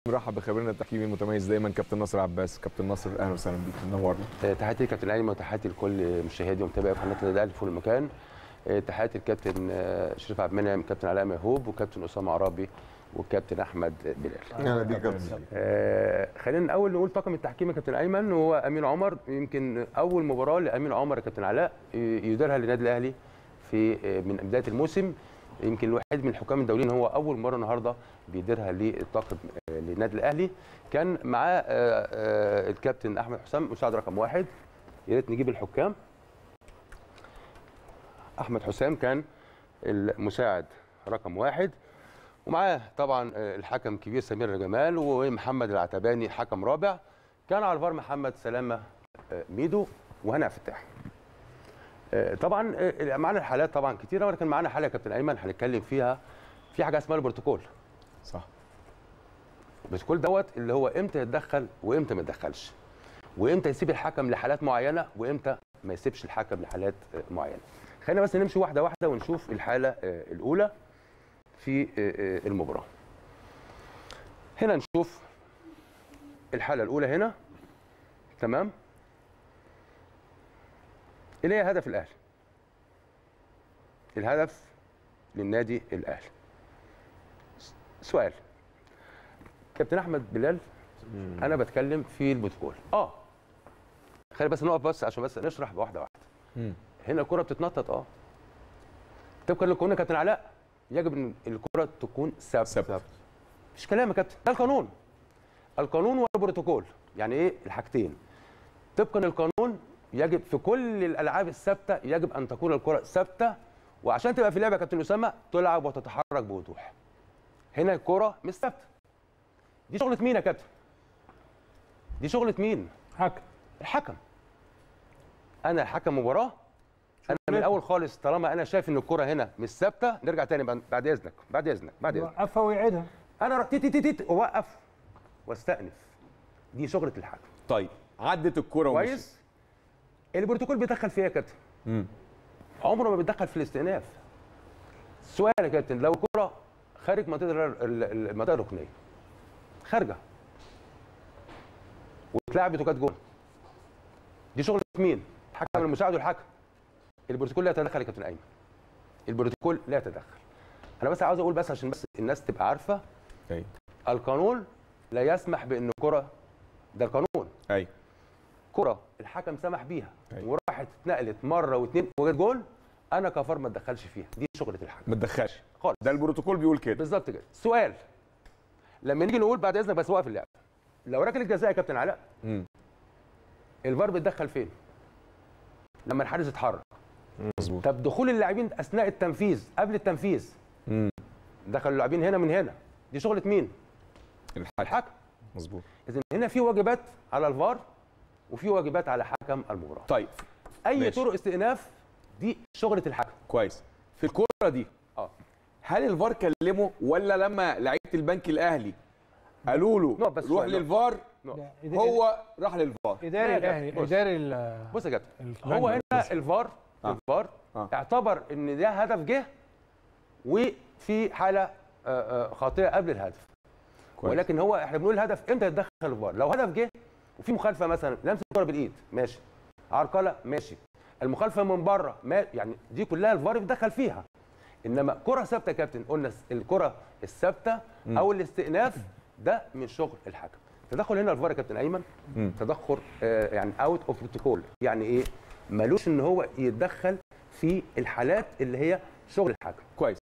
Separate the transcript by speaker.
Speaker 1: مرحب بخبيرنا التحكيمي المتميز دايما كابتن ناصر عباس كابتن ناصر اهلا وسهلا بيك منورنا
Speaker 2: تحياتي لكابتن ايمن وتحياتي لكل مشاهدي ومتابعي قناه النادي الاهلي في كل مكان تحياتي للكابتن شريف عبد المنعم كابتن علاء ميهوب وكابتن اسامه عرابي والكابتن احمد بلال
Speaker 1: اهلا بيك كابتن
Speaker 2: آه خلينا الاول نقول طاقم التحكيم يا كابتن ايمن هو امين عمر يمكن اول مباراه لامين عمر يا كابتن علاء يديرها للنادي الاهلي في من بدايه الموسم يمكن الوحيد من الحكام الدوليين هو اول مره النهارده بيديرها للطاقم للنادي الاهلي كان معاه الكابتن احمد حسام مساعد رقم واحد يا ريت نجيب الحكام احمد حسام كان المساعد رقم واحد ومعاه طبعا الحكم كبير سمير جمال ومحمد العتباني حكم رابع كان على الفار محمد سلامه ميدو وهنا فتاح طبعا معانا الحالات طبعا كتيره ولكن معانا حاله يا كابتن ايمن هنتكلم فيها في حاجه اسمها البروتوكول
Speaker 1: صح
Speaker 2: البروتوكول دوت اللي هو امتى يتدخل وامتى ما يتدخلش وامتى يسيب الحكم لحالات معينه وامتى ما يسيبش الحكم لحالات معينه خلينا بس نمشي واحده واحده ونشوف الحاله الاولى في المباراه هنا نشوف الحاله الاولى هنا تمام اللي هي هدف الاهلي الهدف للنادي الاهلي سؤال كابتن احمد بلال انا بتكلم في البروتوكول اه خلي بس نقف بس عشان بس نشرح بواحده واحده
Speaker 1: مم.
Speaker 2: هنا الكره بتتنطط اه طبقا للقانون يا كابتن علاء يجب ان الكره تكون ثابته
Speaker 1: ثابت
Speaker 2: مش كلام يا كابتن ده القانون القانون والبروتوكول يعني ايه الحاجتين طبقا للقانون يجب في كل الالعاب الثابته يجب ان تكون الكره ثابته وعشان تبقى في اللعبه يا كابتن اسامه تلعب وتتحرك بوضوح هنا الكره مش ثابته دي شغله مين يا كابتن دي شغله مين
Speaker 3: حكم
Speaker 2: الحكم انا حكم مباراه انا من الاول خالص طالما انا شايف ان الكره هنا مش ثابته نرجع تاني بعد اذنك بعد اذنك بعد اذنك
Speaker 3: يوقفها ويعيدها
Speaker 2: انا تي تي تي تي اوقف واستأنف دي شغله الحكم
Speaker 1: طيب عدت الكرة ومشيت.
Speaker 2: كويس البروتوكول بيدخل فيها يا كابتن
Speaker 1: مم.
Speaker 2: عمره ما بيتدخل في الاستئناف سؤال يا كابتن لو الكره خارج منطقه ال- ال- المنطقه الركنيه خارجه واتلعبت وكانت جول دي شغله مين؟ الحكم المساعد والحكم البروتوكول لا يتدخل يا كابتن ايمن البروتوكول لا يتدخل انا بس عاوز اقول بس عشان بس الناس تبقى عارفه
Speaker 1: ايوه
Speaker 2: القانون لا يسمح بان كره ده القانون
Speaker 1: ايوه
Speaker 2: كره الحكم سمح بيها
Speaker 1: أيوة.
Speaker 2: وراحت اتنقلت مره واثنين وجت جول انا كفار ما اتدخلش فيها دي شغله الحكم
Speaker 1: ما تدخلش
Speaker 2: خالص
Speaker 1: ده البروتوكول بيقول كده
Speaker 2: بالظبط كده سؤال لما نيجي نقول بعد اذنك بس وقف اللعب لو ركله جزاء يا كابتن علاء
Speaker 1: مم.
Speaker 2: الفار بيتدخل فين لما الحارس اتحرك
Speaker 1: مظبوط
Speaker 2: طب دخول اللاعبين اثناء التنفيذ قبل التنفيذ
Speaker 1: مم.
Speaker 2: دخلوا اللاعبين هنا من هنا دي شغله مين
Speaker 1: الحكم
Speaker 2: الحكم
Speaker 1: مظبوط
Speaker 2: اذا هنا في واجبات على الفار وفي واجبات على حكم المباراه
Speaker 1: طيب
Speaker 2: اي
Speaker 1: ماشي.
Speaker 2: طرق استئناف دي شغله الحكم
Speaker 1: كويس في الكرة دي
Speaker 2: اه
Speaker 1: هل الفار كلمه ولا لما لعيبه البنك الاهلي قالوا له
Speaker 2: نقف بس
Speaker 1: روح
Speaker 2: شوية،
Speaker 1: للفار
Speaker 2: نقف.
Speaker 3: ده
Speaker 1: هو راح للفار
Speaker 3: اداري
Speaker 2: لا، لا،
Speaker 3: الاهلي
Speaker 2: بص.
Speaker 3: اداري ال-
Speaker 2: بص يا كابتن
Speaker 3: الفنان
Speaker 2: هو هنا
Speaker 3: بس.
Speaker 2: الفار
Speaker 1: آه.
Speaker 2: الفار
Speaker 1: آه.
Speaker 2: اعتبر ان ده هدف جه وفي حاله آه، آه، خاطئه قبل الهدف
Speaker 1: كويس.
Speaker 2: ولكن هو احنا بنقول الهدف امتى يتدخل الفار لو هدف جه وفي مخالفه مثلا لمس الكره بالايد ماشي عرقله ماشي المخالفه من بره ما يعني دي كلها الفار بيتدخل فيها انما كره ثابته يا كابتن قلنا الكره الثابته او الاستئناف ده من شغل الحكم تدخل هنا الفار يا كابتن ايمن
Speaker 1: مم.
Speaker 2: تدخل آه، يعني اوت اوف بروتوكول يعني ايه ملوش ان هو يتدخل في الحالات اللي هي شغل الحكم
Speaker 1: كويس